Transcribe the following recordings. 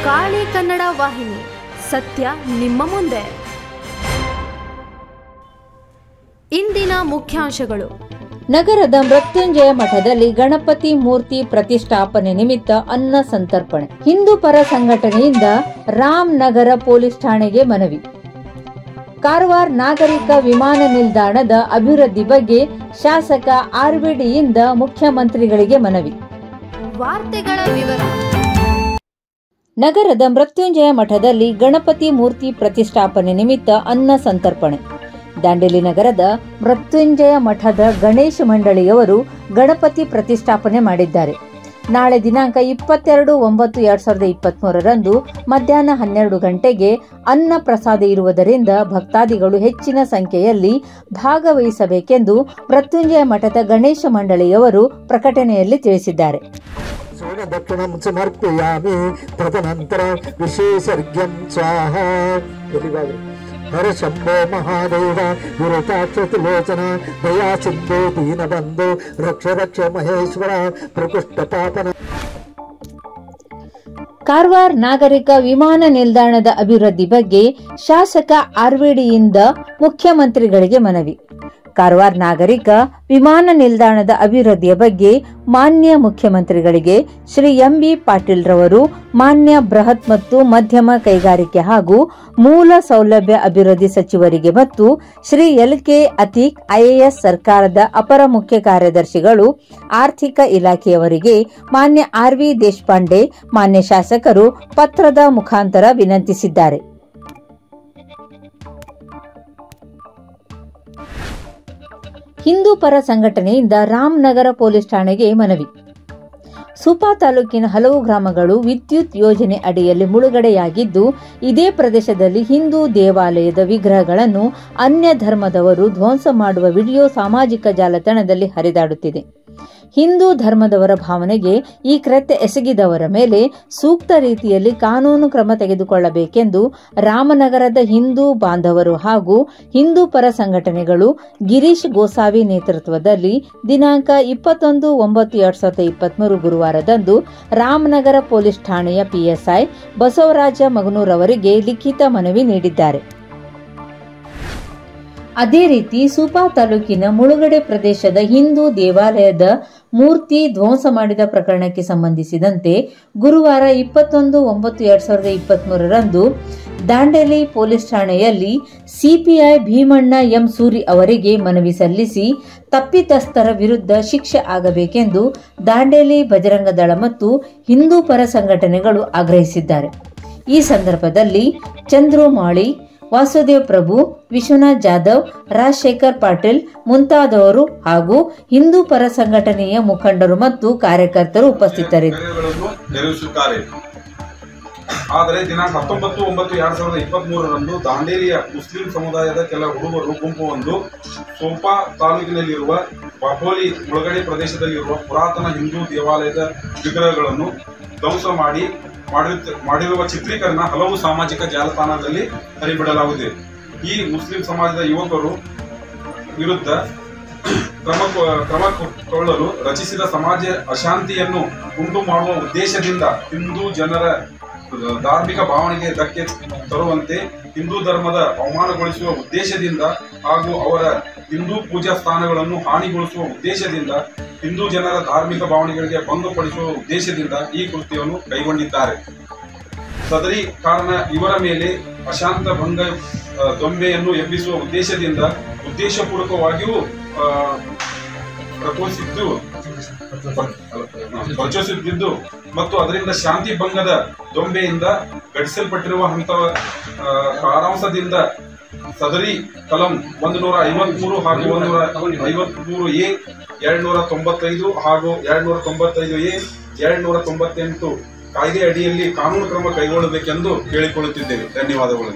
ಕಾಳಿ ಕನ್ನಡ ವಾಹಿನಿ ಸತ್ಯ ನಿಮ್ಮ ಮುಂದೆ ಇಂದಿನ ಮುಖ್ಯಾಂಶಗಳು ನಗರದ ಮೃತ್ಯುಂಜಯ ಮಠದಲ್ಲಿ ಗಣಪತಿ ಮೂರ್ತಿ ಪ್ರತಿಷ್ಠಾಪನೆ ನಿಮಿತ್ತ ಅನ್ನ ಸಂತರ್ಪಣೆ ಹಿಂದೂ ಪರ ಸಂಘಟನೆಯಿಂದ ರಾಮ್ ನಗರ ಪೊಲೀಸ್ ಠಾಣೆಗೆ ಮನವಿ ಕಾರವಾರ ನಾಗರಿಕ ವಿಮಾನ ನಿಲ್ದಾಣದ ಅಭಿವೃದ್ಧಿ ಬಗ್ಗೆ ಶಾಸಕ ಆರ್ಬಿಡಿಯಿಂದ ಮುಖ್ಯಮಂತ್ರಿಗಳಿಗೆ ಮನವಿ ವಾರ್ತೆಗಳ ವಿವರ ನಗರದ ಮೃತ್ಯುಂಜಯ ಮಠದಲ್ಲಿ ಗಣಪತಿ ಮೂರ್ತಿ ಪ್ರತಿಷ್ಠಾಪನೆ ನಿಮಿತ್ತ ಅನ್ನ ಸಂತರ್ಪಣೆ ದಾಂಡೇಲಿ ನಗರದ ಮೃತ್ಯುಂಜಯ ಮಠದ ಗಣೇಶ ಮಂಡಳಿಯವರು ಗಣಪತಿ ಪ್ರತಿಷ್ಠಾಪನೆ ಮಾಡಿದ್ದಾರೆ ನಾಳೆ ದಿನಾಂಕ ಇಪ್ಪತ್ತೆರಡು ಒಂಬತ್ತು ಎರಡ್ ಸಾವಿರದ ಇಪ್ಪತ್ಮೂರರಂದು ಮಧ್ಯಾಹ್ನ ಹನ್ನೆರಡು ಗಂಟೆಗೆ ಅನ್ನ ಪ್ರಸಾದ ಇರುವುದರಿಂದ ಭಕ್ತಾದಿಗಳು ಹೆಚ್ಚಿನ ಸಂಖ್ಯೆಯಲ್ಲಿ ಭಾಗವಹಿಸಬೇಕೆಂದು ಮೃತ್ಯುಂಜಯ ಮಠದ ಗಣೇಶ ಮಂಡಳಿಯವರು ಪ್ರಕಟಣೆಯಲ್ಲಿ ತಿಳಿಸಿದ್ದಾರೆ ದಕ್ಷಿಣಂ ಸಮರ್ಪಯಾಮಿ ತದನಂತರ ವಿಶೇಷರ್ಘ್ಯಂ ಸ್ವಾಹ ಎಲ್ಲಿಗಾದ್ರು ಹರ ಶಂಭೋ ಮಹಾದೇವ ವಿರತಾಕ್ಷತಿಲೋಚನ ದಯಾ ಸಿಂಧು ದೀನಬಂಧು ರಕ್ಷ ರಕ್ಷ ಮಹೇಶ್ವರ ಪ್ರಕೃಷ್ಟ ಪಾಪನ ಕಾರವಾರ ನಾಗರಿಕ ವಿಮಾನ ನಿಲ್ದಾಣದ ಅಭಿವೃದ್ಧಿ ಬಗ್ಗೆ ಶಾಸಕ ಆರ್ವಿಡಿಯಿಂದ ಮುಖ್ಯಮಂತ್ರಿಗಳಿಗೆ ಮನವಿ ಕಾರವಾರ ನಾಗರಿಕ ವಿಮಾನ ನಿಲ್ದಾಣದ ಅಭಿವೃದ್ಧಿಯ ಬಗ್ಗೆ ಮಾನ್ಯ ಮುಖ್ಯಮಂತ್ರಿಗಳಿಗೆ ಶ್ರೀ ಎಂಬಿ ಪಾಟೀಲ್ ರವರು ಮಾನ್ಯ ಬೃಹತ್ ಮತ್ತು ಮಧ್ಯಮ ಕೈಗಾರಿಕೆ ಹಾಗೂ ಮೂಲ ಸೌಲಭ್ಯ ಅಭಿವೃದ್ಧಿ ಸಚಿವರಿಗೆ ಮತ್ತು Shri L K Atheeq IAS ಸರ್ಕಾರದ ಅಪರ ಮುಖ್ಯ ಕಾರ್ಯದರ್ಶಿಗಳು ಆರ್ಥಿಕ ಇಲಾಖೆಯವರಿಗೆ ಮಾನ್ಯ ಆರ್ ವಿ ದೇಶಪಾಂಡೆ ಮಾನ್ಯ ಶಾಸಕರು ಪತ್ರದ ಮುಖಾಂತರ ವಿನಂತಿಸಿದ್ದಾರೆ ಹಿಂದೂ ಪರ ಸಂಘಟನೆಯಿಂದ ರಾಮನಗರ ಪೊಲೀಸ್ ಠಾಣೆಗೆ ಮನವಿ ಸುಪಾ ತಾಲೂಕಿನ ಹಲವು ಗ್ರಾಮಗಳು ವಿದ್ಯುತ್ ಯೋಜನೆ ಅಡಿಯಲ್ಲಿ ಮುಳುಗಡೆಯಾಗಿದ್ದು ಇದೇ ಪ್ರದೇಶದಲ್ಲಿ ಹಿಂದೂ ದೇವಾಲಯದ ವಿಗ್ರಹಗಳನ್ನು ಅನ್ಯ ಧರ್ಮದವರು ಧ್ವಂಸ ಮಾಡುವ ವಿಡಿಯೋ ಸಾಮಾಜಿಕ ಜಾಲತಾಣದಲ್ಲಿ ಹರಿದಾಡುತ್ತಿದೆ ಹಿಂದೂ ಧರ್ಮದವರ ಭಾವನೆಗೆ ಈ ಕೃತ್ಯ ಎಸಗಿದವರ ಮೇಲೆ ಸೂಕ್ತ ರೀತಿಯಲ್ಲಿ ಕಾನೂನು ಕ್ರಮ ತೆಗೆದುಕೊಳ್ಳಬೇಕೆಂದು ರಾಮನಗರದ ಹಿಂದೂ ಬಾಂಧವರು ಹಾಗೂ ಹಿಂದೂ ಪರ ಸಂಘಟನೆಗಳು ಗಿರೀಶ್ ಗೋಸಾವಿ ನೇತೃತ್ವದಲ್ಲಿ ದಿನಾಂಕ ಇಪ್ಪತ್ತೊಂದು ಒಂಬತ್ತು ಎರಡ್ ಸಾವಿರದ ಇಪ್ಪತ್ಮೂರು ಗುರುವಾರದಂದು ರಾಮನಗರ ಪೊಲೀಸ್ ಠಾಣೆಯ ಪಿಎಸ್ಐ ಬಸವರಾಜ ಮಗನೂರ್ ಅವರಿಗೆ ಲಿಖಿತ ಮನವಿ ನೀಡಿದ್ದಾರೆ ಅದೇ ರೀತಿ ಸುಪಾ ತಾಲೂಕಿನ ಮುಳುಗಡೆ ಪ್ರದೇಶದ ಹಿಂದೂ ದೇವಾಲಯದ ಮೂರ್ತಿ ಧ್ವಂಸ ಮಾಡಿದ ಪ್ರಕರಣಕ್ಕೆ ಸಂಬಂಧಿಸಿದಂತೆ ಗುರುವಾರ ಇಪ್ಪತ್ತೊಂದು ಒಂಬತ್ತು ಎರಡ್ ಸಾವಿರದ ಇಪ್ಪತ್ಮೂರರಂದು ದಾಂಡೇಲಿ ಪೊಲೀಸ್ ಠಾಣೆಯಲ್ಲಿ ಸಿಪಿಐ ಭೀಮಣ್ಣ ಎಂ ಸೂರಿ ಅವರಿಗೆ ಮನವಿ ಸಲ್ಲಿಸಿ ತಪ್ಪಿತಸ್ಥರ ವಿರುದ್ಧ ಶಿಕ್ಷೆ ಆಗಬೇಕೆಂದು ದಾಂಡೇಲಿ ಬಜರಂಗ ದಳ ಮತ್ತು ಹಿಂದೂ ಪರ ಸಂಘಟನೆಗಳು ಆಗ್ರಹಿಸಿದ್ದಾರೆ ಈ ಸಂದರ್ಭದಲ್ಲಿ ಚಂದ್ರು ಮಾಳಿ ವಾಸುದೇವ್ ಪ್ರಭು ವಿಶ್ವನಾಥ್ ಜಾಧವ್ ರಾಜಶೇಖರ್ ಪಾಟೀಲ್ ಮುಂತಾದವರು ಹಾಗೂ ಹಿಂದೂ ಪರ ಸಂಘಟನೆಯ ಮುಖಂಡರು ಮತ್ತು ಕಾರ್ಯಕರ್ತರು ಉಪಸ್ಥಿತರಿದ್ದರು ಕಾರ್ಯಗಳನ್ನು ನೆರವೇರಿಸುತ್ತಾರೆ ಆದರೆ ದಿನಾಂಕ ಹತ್ತೊಂಬತ್ತು ಒಂಬತ್ತು ಎರಡ್ ಸಾವಿರದ ಇಪ್ಪತ್ತ್ ಮೂರರಂದು ದಾಂಡೇಲಿಯ ಮುಸ್ಲಿಂ ಸಮುದಾಯದ ಕೆಲ ಹುಡುಗರು ಗುಂಪುವೊಂದು ಸೋಪಾ ತಾಲೂಕಿನಲ್ಲಿರುವ ಬಾಪೋಲಿ ಮುಳುಗಡೆ ಪ್ರದೇಶದಲ್ಲಿರುವ ಪುರಾತನ ಹಿಂದೂ ದೇವಾಲಯದ ವಿಗ್ರಹಗಳನ್ನು ಧ್ವಂಸ ಮಾಡಿ ಮಾಡಿರುತ್ತ- ಮಾಡಿರುವ ಚಿತ್ರೀಕರಣ ಹಲವು ಸಾಮಾಜಿಕ ಜಾಲತಾಣದಲ್ಲಿ ಹರಿಬಿಡಲಾಗಿದೆ ಈ ಮುಸ್ಲಿಂ ಸಮಾಜದ ಯುವಕರು ವಿರುದ್ಧ ಕ್ರಮ ಕ್ರಮ ಕೊಳ್ಳಲು ರಚಿಸಿದ ಸಮಾಜ ಅಶಾಂತಿಯನ್ನು ಉಂಟು ಮಾಡುವ ಉದ್ದೇಶದಿಂದ ಹಿಂದೂ ಜನರ ಧಾರ್ಮಿಕ ಭಾವನೆಗೆ ಧಕ್ಕೆ ತರುವಂತೆ ಹಿಂದೂ ಧರ್ಮದ ಅವಮಾನಗೊಳಿಸುವ ಉದ್ದೇಶದಿಂದ ಹಾಗೂ ಅವರ ಹಿಂದೂ ಪೂಜಾ ಸ್ಥಾನಗಳನ್ನು ಹಾನಿಗೊಳಿಸುವ ಉದ್ದೇಶದಿಂದ ಹಿಂದೂ ಜನರ ಧಾರ್ಮಿಕ ಭಾವನೆಗಳಿಗೆ ಭಂಗಪಡಿಸುವ ಉದ್ದೇಶದಿಂದ ಈ ಕೃತ್ಯವನ್ನು ಕೈಗೊಂಡಿದ್ದಾರೆ ಸದರಿ ಕಾರಣ ಇವರ ಮೇಲೆ ಅಶಾಂತ ಭಂಗ ಆ, ದೊಂಬೆಯನ್ನು ಎಬ್ಬಿಸುವ ಉದ್ದೇಶದಿಂದ ಉದ್ದೇಶಪೂರ್ವಕವಾಗಿಯೂ ಆ, ಪ್ರಕೋಪಿಸಿದ್ದು ಪ್ರಚೋದಿಸಿದ್ದು ಮತ್ತು ಅದರಿಂದ ಶಾಂತಿ ಭಂಗದ ದೊಂಬೆಯಿಂದ ಘಟಿಸಲ್ಪಟ್ಟಿರುವ ಹಂತ ಆ, ಸಾರಾಂಶದಿಂದ ಸದರಿ ಕಲಂ ಒಂದು ನೂರ ಐವತ್ಮೂರು ಹಾಗೂ ಒಂದು ನೂರ ಐವತ್ಮೂರು ಎ ಎರಡ್ ನೂರ ತೊಂಬತ್ತೈದು ಹಾಗೂ ಎರಡ್ ನೂರ ತೊಂಬತ್ತೈದು ಎ ಎರಡ್ ನೂರ ತೊಂಬತ್ತೆಂಟು ಕಾಯ್ದೆ ಅಡಿಯಲ್ಲಿ ಕಾನೂನು ಕ್ರಮ ಕೈಗೊಳ್ಳಬೇಕೆಂದು ಕೇಳಿಕೊಳ್ಳುತ್ತಿದ್ದೇವೆ ಧನ್ಯವಾದಗಳು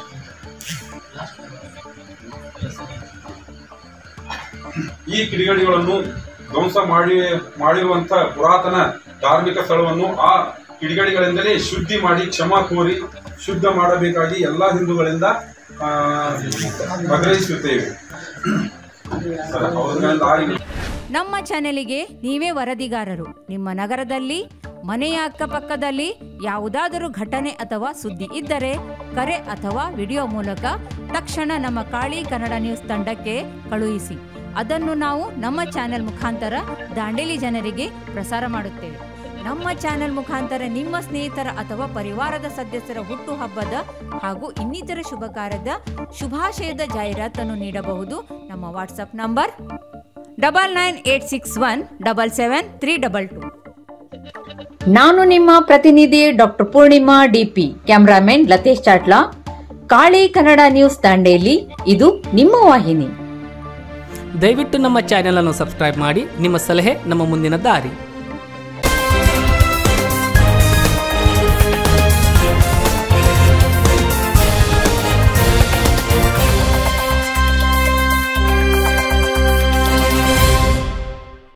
ಈ ಕಿಡಿಗೇಡಿಗಳನ್ನು ಧ್ವಂಸ ಮಾಡಿ ಮಾಡಿರುವಂತಹ ಪುರಾತನ ಧಾರ್ಮಿಕ ಸ್ಥಳವನ್ನು ಆ ಕಿಡಿಗೇಡಿಗಳಿಂದಲೇ ಶುದ್ಧಿ ಮಾಡಿ ಕ್ಷಮಾ ಕೋರಿ ಶುದ್ಧ ಮಾಡಬೇಕಾಗಿ ಎಲ್ಲಾ ಹಿಂದೂಗಳಿಂದ ಆ, ಆಗ್ರಹಿಸುತ್ತೇವೆ ಅವ್ರ ಮೇಲೆ ದಾರಿ ನಮ್ಮ ಚಾನೆಲಿಗೆ ನೀವೇ ವರದಿಗಾರರು ನಿಮ್ಮ ನಗರದಲ್ಲಿ ಮನೆಯ ಅಕ್ಕಪಕ್ಕದಲ್ಲಿ ಯಾವುದಾದರೂ ಘಟನೆ ಅಥವಾ ಸುದ್ದಿ ಇದ್ದರೆ ಕರೆ ಅಥವಾ ವಿಡಿಯೋ ಮೂಲಕ ತಕ್ಷಣ ನಮ್ಮ ಕಾಳಿ ಕನ್ನಡ ನ್ಯೂಸ್ ತಂಡಕ್ಕೆ ಕಳುಹಿಸಿ ಅದನ್ನು ನಾವು ನಮ್ಮ ಚಾನೆಲ್ ಮುಖಾಂತರ ದಾಂಡೇಲಿ ಜನರಿಗೆ ಪ್ರಸಾರ ಮಾಡುತ್ತೇವೆ ನಮ್ಮ ಚಾನೆಲ್ ಮುಖಾಂತರ ನಿಮ್ಮ ಸ್ನೇಹಿತರ ಅಥವಾ ಪರಿವಾರದ ಸದಸ್ಯರ ಹುಟ್ಟುಹಬ್ಬದ ಹಾಗೂ ಇನ್ನಿತರ ಶುಭ ಕಾರ್ಯದ ಶುಭಾಶಯದ ಜಾಹೀರಾತನ್ನು ನೀಡಬಹುದು ನಮ್ಮ WhatsApp number double nine eight six one double seven three double two ನಾನು ನಿಮ್ಮ ಪ್ರತಿನಿಧಿ doctor Purnima DP cameraman Latesh Chatla Kali Kannada news Dandeli ಇದು ನಿಮ್ಮ ವಾಹಿನಿ ದಯವಿಟ್ಟು ನಮ್ಮ ಚಾನೆಲ್ ಅನ್ನು ಸಬ್ಸ್ಕ್ರೈಬ್ ಮಾಡಿ ನಿಮ್ಮ ಸಲಹೆ ನಮ್ಮ ಮುಂದಿನ ದಾರಿ